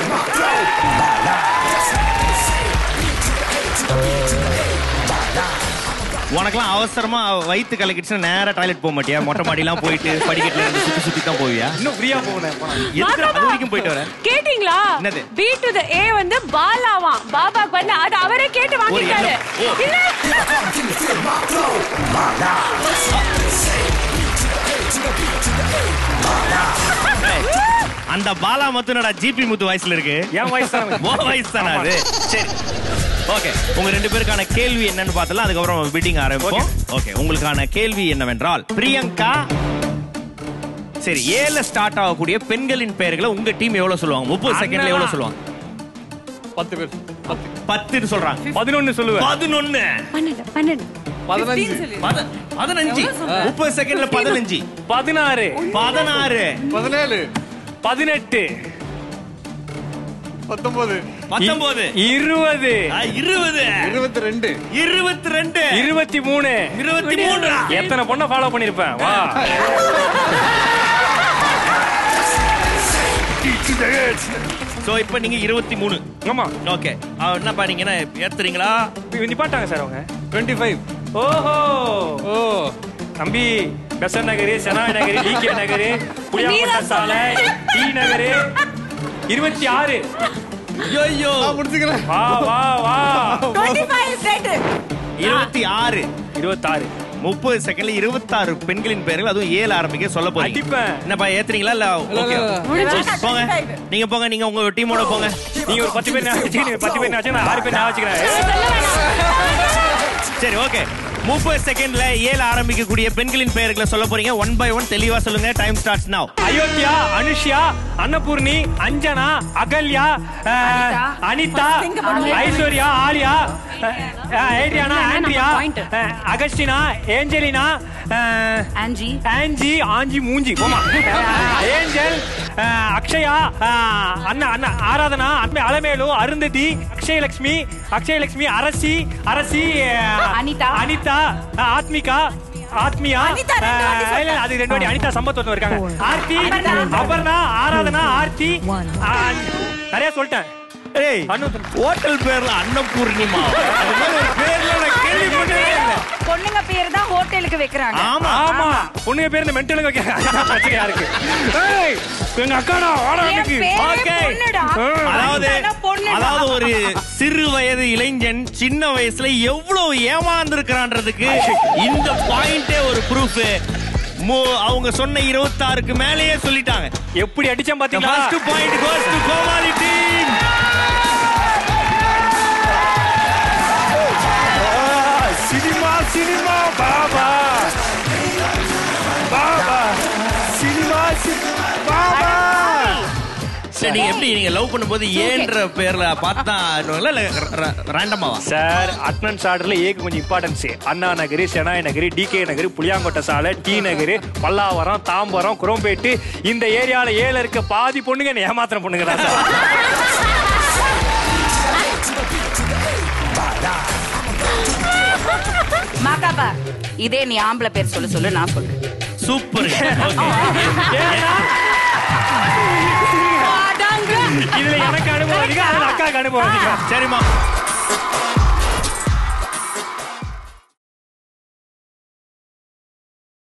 உனக்கெல்லாம் அவசரமா வயித்து கலக்கிடுச்சுன்னா நேரா டாய்லெட் போக மாட்டியா மொட்டை மாடிலாம் போயிட்டு படிக்கட்டுல இருந்து சுத்தி சுத்தி தான் போவியா இன்னும் ஃப்ரீயா போகணும் எதுக்கு அது வரைக்கும் போயிட்டு வர கேட்டீங்களா என்னது? பி டு த ஏ வந்து பாலாவா பாபாக்கு வந்து அது அவரே கேட்டு வாங்கிட்டாரு ஓ. இல்ல அந்த பாலா மத்துனடா ஜிபி முத்து வாய்ஸ்ல இருக்கு என் வாய்ஸ் தான் ஓ வாய்ஸ் தானே அது சரி ஓகே உங்க ரெண்டு பேருக்கான கேள்வி என்னன்னு பார்த்தலாம் அதுக்கப்புறம் மீட்டிங் ஆரம்பிப்போம் ஓகே உங்களுக்கான கேள்வி என்னவென்றால் பிரியங்கா சரி ஏல ஸ்டார்ட் ஆகக்கூடிய பெண்களின் பெயர்களை உங்க டீம் எவ்வளவு சொல்லுவாங்க முப்பது செகண்ட்ல எவ்வளவு சொல்லுவாங்க பத்து பேர் பத்து பத்துன்னு சொல்றாங்க பதினொன்னு சொல்லுவேன் பதினொன்னு பன்னெண்டு பன்னெண்டு பதினஞ்சு பத- பதினஞ்சு முப்பது செகண்ட்ல பதினஞ்சு பதினாறு பதினாறு பதினேழு பதினெட்டு பத்தொன்பது பத்தொன்பது இருபது ஆ, இருபது இருபத்தி ரெண்டு இருபத்தி ரெண்டு இருபத்தி மூணு இருபத்தி மூன்று எத்தனை பொண்ணை ஃபாலோ பண்ணிருப்பேன் வா சோ இப்போ நீங்க இருபத்தி மூணு ஆமா ஓகே என்ன பாத்தீங்கன்னா ஏத்துறீங்களா நிப்பாட்டாங்க சார் அவங்க டுவெண்ட்டி ஃபைவ் ஓஹோ ஓ தம்பி பெசன் நகரு செனாய் நகரு டிகே நகரு புளியாம்பட்ட சாலை டி நகரு இருபத்தி ஆறு ஐயோ நான் முடிச்சுக்கிறேன் வா வா வா டுவெண்ட்டி ஃபைவ் செட் இருபத்தி ஆறு இருபத்தாறு முப்பது செகண்ட்ல இருபத்தாறு பெண்களின் பெயர்கள் அதுவும் ஏழு ஆரம்பிக்க சொல்ல போறீங்க அடிப்பேன் என்னப்பா ஏத்துறீங்களா இல்ல ஓகே முடிஞ்சுச்சு. போங்க நீங்க போங்க நீங்க உங்க டீமோட போங்க நீங்க ஒரு பத்து பேர் ஞாபகம் வச்சுக்கீங்க பத்து பேர் ஞாபகம் நான் ஆறு பேர் ஞாபகம் வச்சுக்கிறேன் சரி ஓகே முப்பது செகண்ட்ல ஏழு ஆரம்பிக்கக்கூடிய பெண்களின் பெயர்களை சொல்ல போறீங்க ஒன் பை ஒன் தெளிவா சொல்லுங்க time starts now Ayodhya Anushya Annapoorni Anjana Ahalya அஹ், அனிதா ஐஸ்வர்யா ஆலியா அஹ், அஹ், ஏட்ரியானா ஆண்ட்ரியா அஹ், அகஸ்டினா ஏஞ்சலினா அஹ், ஆன்ஜி ஆஞ்சி ஆஞ்சி மூஞ்சி போமா அஹ், ஏஞ்சல் அஹ், அக்ஷயா அஹ், அண்ணா அண்ணா ஆராதனா அண்மை அலமேலு அருந்ததி அக்ஷயலட்சுமி அக்ஷயலட்சுமி அரசி அரசி அஹ், அனிதா. அனிதா அஹ், ஆத்மிகா ஆத்மியா அனிதா ரெண்டு வாட்டி அஹ், இல்ல, அது ரெண்டு வாட்டி அனிதா சம்பத் ஒருத்தவங்க இருக்காங்க ஆர்த்தி அபர்ணா ஆராதனா ஆர்த்தி அஹ், நிறைய சொல்லிட்டேன் ஏய் ஹோட்டல் பேர்ல அன்னபூர்ணிமா அது மாதிரி ஒரு பேர்ல நான் கேள்விப்பட்டதே இல்ல பொண்ணுங்க பேர் தான் ஹோட்டலுக்கு வைக்கிறாங்க ஆமா ஆமா பொண்ணுங்க பேர் இந்த மென்டலுங்க பிரச்சனையா இருக்கு ஏய், எங்க அக்காடா வாடா என் இன்னைக்கு. பேரே ஓகே. பொண்ணுடா. ம். அதாவது அனிதானா பொண்ணுடா. அதாவது ஒரு சிறு வயது இளைஞன் சின்ன வயசுல எவ்வளவு ஏமாந்துருக்கிறான்றதுக்கு இந்த பாயிண்டே ஒரு ப்ரூஃப் அவங்க சொன்ன இருபத்தாறுக்கு மேலேயே சொல்லிட்டாங்க எப்படி அடிச்சேன் பாத்தீங்களா ஃபர்ஸ்ட் பாயிண்ட் கோஸ் டு கோமாளி டீம் சினிமா சினிமா பாபா பாபா சினிமா சினிமா பாபா சரி நீங்க எப்படி நீங்க லவ் பண்ணும்போது ஏன்ற பேர்ல பார்த்தா இல்ல ரேண்டமாவா சார் அட்டனன்ஸ் ஆர்டர்ல ஏக்கு கொஞ்சம் இம்பார்ட்டன்ஸ் அண்ணா நகர் செனாய் நகர் டிகே நகர் புளியாங்கோட்டை சாலை டி நகர் பல்லாவரம் தாம்பரம் குரோம்பேட்டு இந்த ஏரியால ஏல இருக்க பாதி பொண்ணுங்க என்ன ஏமாத்திரம் பொண்ணுங்க தான் சார் மாக்காப்பா இதே நீ ஆம்பளை பேர் சொல்லு சொல்லு நான் சொல்றேன் சூப்பர் ஏன்னா, இதுல எனக்கு அனுபவம் அதிகம் அதுல அக்காவுக்கு அனுபவம் அதிகம் சரிம்மா